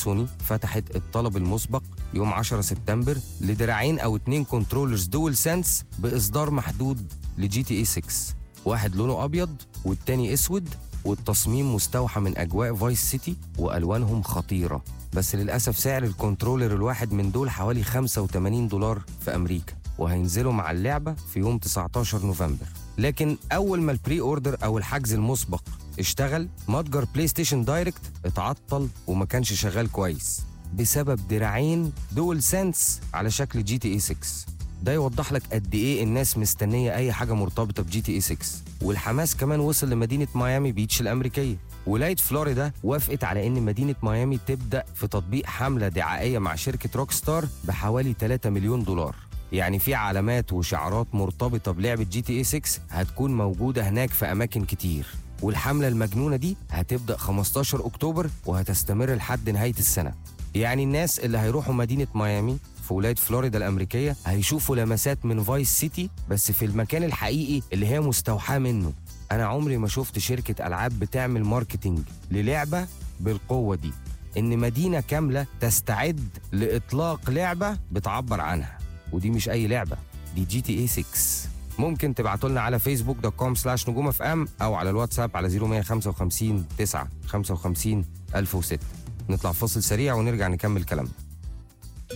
سوني فتحت الطلب المسبق يوم 10 سبتمبر لدراعين او اتنين كنترولرز دول سنس باصدار محدود لجي تي اي 6 واحد لونه ابيض والتاني اسود والتصميم مستوحى من اجواء فايس سيتي والوانهم خطيره بس للاسف سعر الكنترولر الواحد من دول حوالي 85 دولار في امريكا وهينزلوا مع اللعبه في يوم 19 نوفمبر لكن اول ما البري اوردر او الحجز المسبق اشتغل متجر بلاي ستيشن دايركت اتعطل وما كانش شغال كويس بسبب دراعين دول سنس على شكل جي تي اي 6 ده يوضح لك قد ايه الناس مستنيه اي حاجه مرتبطه بجي تي اي 6 والحماس كمان وصل لمدينه ميامي بيتش الامريكيه ولايه فلوريدا وافقت على ان مدينه ميامي تبدا في تطبيق حمله دعائيه مع شركه روك ستار بحوالي 3 مليون دولار يعني في علامات وشعارات مرتبطه بلعبه جي تي اي 6 هتكون موجوده هناك في اماكن كتير والحمله المجنونه دي هتبدا 15 اكتوبر وهتستمر لحد نهايه السنه يعني الناس اللي هيروحوا مدينه ميامي في ولايه فلوريدا الامريكيه هيشوفوا لمسات من فايس سيتي بس في المكان الحقيقي اللي هي مستوحاه منه انا عمري ما شفت شركه العاب بتعمل ماركتينج للعبه بالقوه دي ان مدينه كامله تستعد لاطلاق لعبه بتعبر عنها ودي مش اي لعبه دي جي تي اي 6 ممكن تبعتوا لنا على فيسبوك دوت كوم سلاش نجوم اف ام او على الواتساب على 0155 9 55 1006 نطلع فاصل سريع ونرجع نكمل كلامنا